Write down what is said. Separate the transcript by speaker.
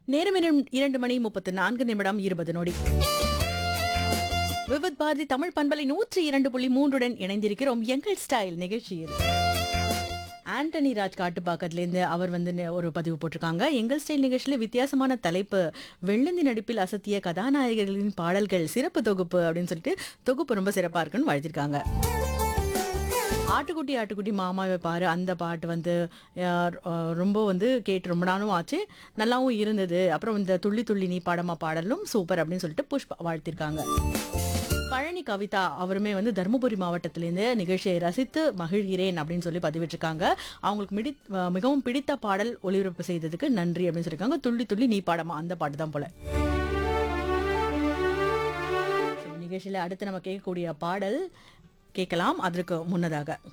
Speaker 1: நேரம் இரம்- இரண்டு மணி முப்பத்து நான்கு நிமிடம் இருபது நொடி விவித் பாரதி தமிழ் பண்பலை நூற்றி இரண்டு புள்ளி மூன்றுடன் இணைந்திருக்கிறோம் எங்கள் ஸ்டைல் நிகழ்ச்சியில் ஆண்டனி ராஜ் காட்டுப்பாக்கத்துலேருந்து அவர் வந்து நெ- ஒரு பதிவு போட்டிருக்காங்க எங்கள் ஸ்டைல் நிகழ்ச்சியில் வித்தியாசமான தலைப்பு வெள்ளந்தி நடிப்பில் அசத்திய கதாநாயகர்களின் பாடல்கள் சிறப்பு தொகுப்பு அப்படின்னு சொல்லிட்டு தொகுப்பு ரொம்ப சிறப்பாக இருக்குன்னு வாழ்த்திருக்காங்க ஆட்டுக்குட்டி ஆட்டுக்குட்டி மாமாவை பாரு அந்த பாட்டு வந்து அஹ், அஹ், ரொம்ப வந்து கேட்டு ரொம்ப நாளும் ஆச்சு நல்லாவும் இருந்தது அப்புறம் இந்த துள்ளி துள்ளி நீ பாடமா பாடலும் சூப்பர் அப்படின்னு சொல்லிட்டு புஷ்பா வாழ்த்திருக்காங்க பழனி கவிதா அவருமே வந்து தருமபுரி மாவட்டத்திலேருந்து நிகழ்ச்சியை ரசித்து மகிழ்கிறேன் அப்படின்னு சொல்லி பதிவிட்டிருக்காங்க அவங்களுக்கு மிடி அஹ், மிகவும் பிடித்த பாடல் ஒளிபரப்பு செய்ததுக்கு நன்றி அப்படின்னு சொல்லியிருக்காங்க துள்ளி துள்ளி நீ பாடமா அந்த பாட்டு தான் போல சரி, நிகழ்ச்சியில அடுத்து நம்ம கேட்கக்கூடிய பாடல் கேட்கலாம் அதற்கு முன்னதாக